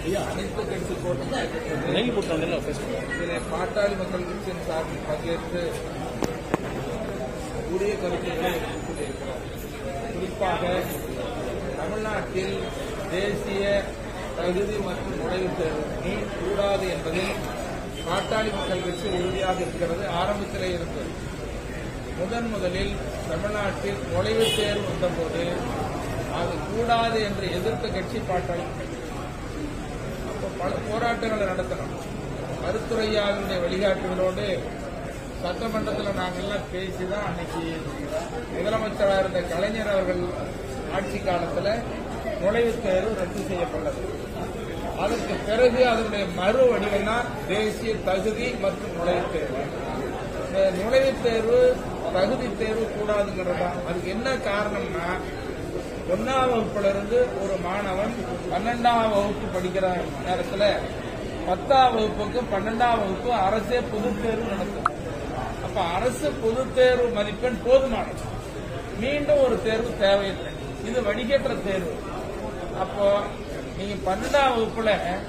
அனைத்து கட்சி கூட்டம் நடைபெற்றது இதிலே பாட்டாளி மக்கள் கட்சியின் சார்பில் பங்கேற்று உரிய கருத்துக்களை கூறியிருக்கிறார் குறிப்பாக தமிழ்நாட்டில் தேசிய தகுதி மற்றும் நுழைவுத் தேர்வு நீட் கூடாது என்பதில் பாட்டாளி மக்கள் கட்சி உறுதியாக இருக்கிறது ஆரம்பத்திலே இருந்தது முதன் முதலில் தமிழ்நாட்டில் நுழைவுத் தேர்வு வந்தபோது அது கூடாது என்று எதிர்த்த கட்சி பாட்டாளி மக்கள் கட்சி. அப்போ பல போராட்டங்களை நடத்தணும் மருத்துறையாவினுடைய வழிகாட்டுகளோடு சட்டமன்றத்தில் நாங்கள்லாம் பேசி தான் அன்னைக்கு முதலமைச்சராக இருந்த கலைஞர் அவர்கள் ஆட்சி காலத்தில் நுழைவுத் தேர்வு ரத்து செய்யப்பட்டது அதற்கு பிறகு அதனுடைய மறு வடிவம் தான் தேசிய தகுதி மற்றும் நுழைவுத் தேர்வு இந்த நுழைவுத் தேர்வு தகுதி தேர்வு கூடாதுங்கிறது தான் அதுக்கு என்ன காரணம்னா ஒன்னாம் வகுப்புல இருந்து ஒரு மாணவன் பன்னெண்டாம் வகுப்பு படிக்கிற நேரத்துல பத்தாம் வகுப்புக்கு பன்னெண்டாம் வகுப்பு அரசே பொதுத் தேர்வு நடத்தும் அப்ப அரசு பொதுத் தேர்வு மதிப்பெண் போதுமானது மீண்டும் ஒரு தேர்வு தேவையில்லை இது வடிகட்டுற தேர்வு அப்போ நீங்க பன்னெண்டாம் வகுப்புல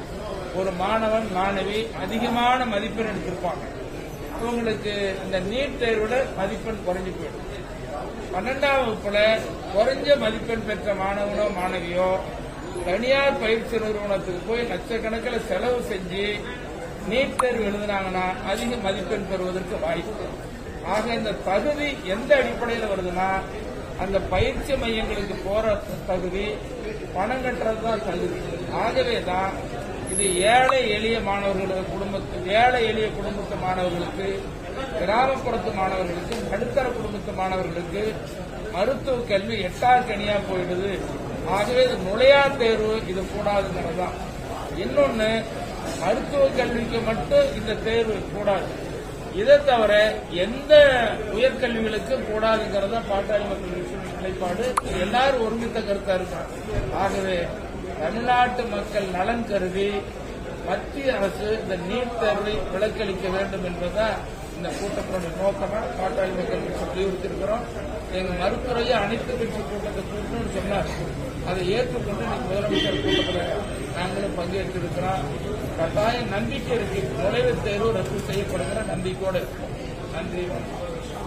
ஒரு மாணவன் மாணவி அதிகமான மதிப்பெண் எடுத்திருப்பாங்க உங்களுக்கு இந்த நீட் தேர்வுல மதிப்பெண் குறைஞ்சு போயிடும் பன்னெண்டாம் வகுப்புல குறைஞ்ச மதிப்பெண் பெற்ற மாணவனோ மாணவியோ தனியார் பயிற்சி நிறுவனத்துக்கு போய் லட்சக்கணக்கில் செலவு செஞ்சு நீட் தேர்வு எழுதினாங்கன்னா அதிக மதிப்பெண் பெறுவதற்கு வாய்ப்பு ஆக இந்த தகுதி எந்த அடிப்படையில் வருதுன்னா அந்த பயிற்சி மையங்களுக்கு போற தகுதி பணம் கட்டுறது தான் தகுதி ஆகவே தான் இது ஏழை எளிய மாணவர்களுக்கு குடும்பத்து ஏழை எளிய குடும்பத்து மாணவர்களுக்கு கிராமப்புறத்து மாணவர்களுக்கு நடுத்தர குடும்பத்து மாணவர்களுக்கு மருத்துவ கல்வி எட்டாக்கனியா போயிடுது ஆகவே இது நுழையா தேர்வு இது கூடாதுங்கிறது தான் இன்னொன்னு மருத்துவ கல்விக்கு மட்டும் இந்த தேர்வு கூடாது இதை தவிர எந்த உயர்கல்விகளுக்கும் கூடாதுங்கிறத பாட்டாளி மக்கள் கட்சியின் நிலைப்பாடு இது எல்லாரும் ஒருமித்த கருத்தா இருக்காங்க ஆகவே தமிழ்நாட்டு மக்கள் நலன் கருதி மத்திய அரசு இந்த நீட் தேர்வை விலக்களிக்க வேண்டும் என்பதுதான் இந்த கூட்டத்தினுடைய நோக்கமா பாட்டாளி மக்கள் கட்சி வலியுறுத்தியிருக்கிறோம் எங்க மருத்துவரையை அனைத்து கட்சி கூட்டத்தை கூட்டணும்னு சொன்னார் அதை ஏற்றுக்கொண்டு இன்னைக்கு முதலமைச்சர் கூட்டத்தில் நாங்களும் பங்கேற்று இருக்கிறோம் கட்டாயம் நம்பிக்கை இருக்கு நுழைவுத் தேர்வு ரத்து செய்யப்படுகிற நம்பிக்கையோடு இருக்கும் நன்றி வணக்கம்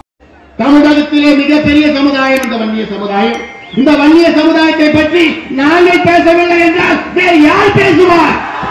தமிழகத்திலே மிகப்பெரிய சமுதாயம் இந்த வன்னிய சமுதாயம் இந்த வன்னிய சமுதாயத்தை பற்றி நாங்கள் பேசவில்லை என்றால் வேறு யார் பேசுவார்